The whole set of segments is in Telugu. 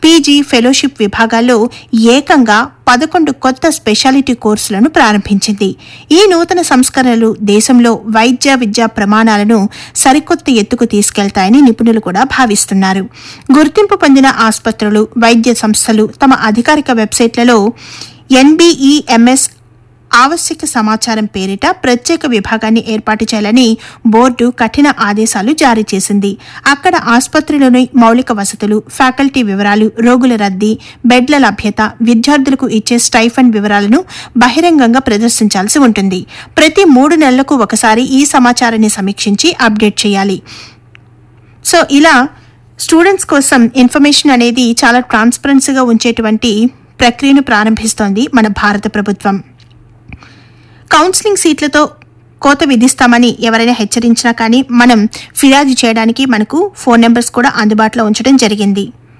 పీజీ ఫెలోషిప్ విభాగాల్లో ఏకంగా పదకొండు కొత్త స్పెషాలిటీ కోర్సులను ప్రారంభించింది ఈ నూతన సంస్కరణలు దేశంలో వైద్య విద్యా ప్రమాణాలను సరికొత్త ఎత్తుకు తీసుకెళ్తాయని నిపుణులు కూడా భావిస్తున్నారు గుర్తింపు పొందిన ఆసుపత్రులు వైద్య సంస్థలు తమ అధికారిక వెబ్సైట్లలో ఎన్బిఈఎంఎస్ ఆవశ్యక సమాచారం పేరిట ప్రత్యేక విభాగాన్ని ఏర్పాటు చేయాలని బోర్డు కఠిన ఆదేశాలు జారీ చేసింది అక్కడ ఆసుపత్రిలోని మౌలిక వసతులు ఫ్యాకల్టీ వివరాలు రోగుల రద్దీ బెడ్ల లభ్యత విద్యార్థులకు ఇచ్చే స్టైఫండ్ వివరాలను బహిరంగంగా ప్రదర్శించాల్సి ఉంటుంది ప్రతి మూడు నెలలకు ఒకసారి ఈ సమాచారాన్ని సమీక్షించి అప్డేట్ చేయాలి సో ఇలా స్టూడెంట్స్ కోసం ఇన్ఫర్మేషన్ అనేది చాలా ట్రాన్స్పరెన్సీగా ఉంచేటువంటి ప్రక్రియను ప్రారంభిస్తోంది మన భారత ప్రభుత్వం కౌన్సిలింగ్ సీట్లతో కోత విధిస్తామని ఎవరైనా హెచ్చరించినా కానీ మనం ఫిర్యాదు చేయడానికి మనకు ఫోన్ నెంబర్స్ కూడా అందుబాటులో ఉంచడం జరిగింది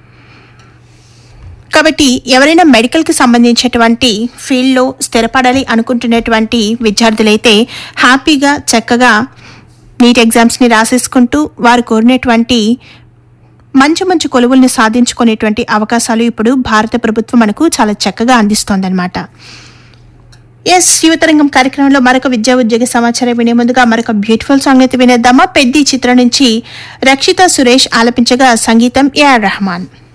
కాబట్టి ఎవరైనా మెడికల్కి సంబంధించినటువంటి ఫీల్డ్లో స్థిరపడాలి అనుకుంటున్నటువంటి విద్యార్థులైతే హ్యాపీగా చక్కగా నీట్ ఎగ్జామ్స్ని రాసేసుకుంటూ వారు కోరినటువంటి మంచి మంచి కొలువుల్ని సాధించుకునేటువంటి అవకాశాలు ఇప్పుడు భారత ప్రభుత్వం మనకు చాలా చక్కగా అందిస్తోందన్నమాట ఎస్ యువతరంగం కార్యక్రమంలో మరొక విద్యా ఉద్యోగ సమాచారం వినే ముందుగా మరొక బ్యూటిఫుల్ సాంగ్ అయితే వినేద్దామా పెద్ది చిత్రం నుంచి రక్షిత సురేష్ ఆలపించగా సంగీతం ఏఆర్ రెహమాన్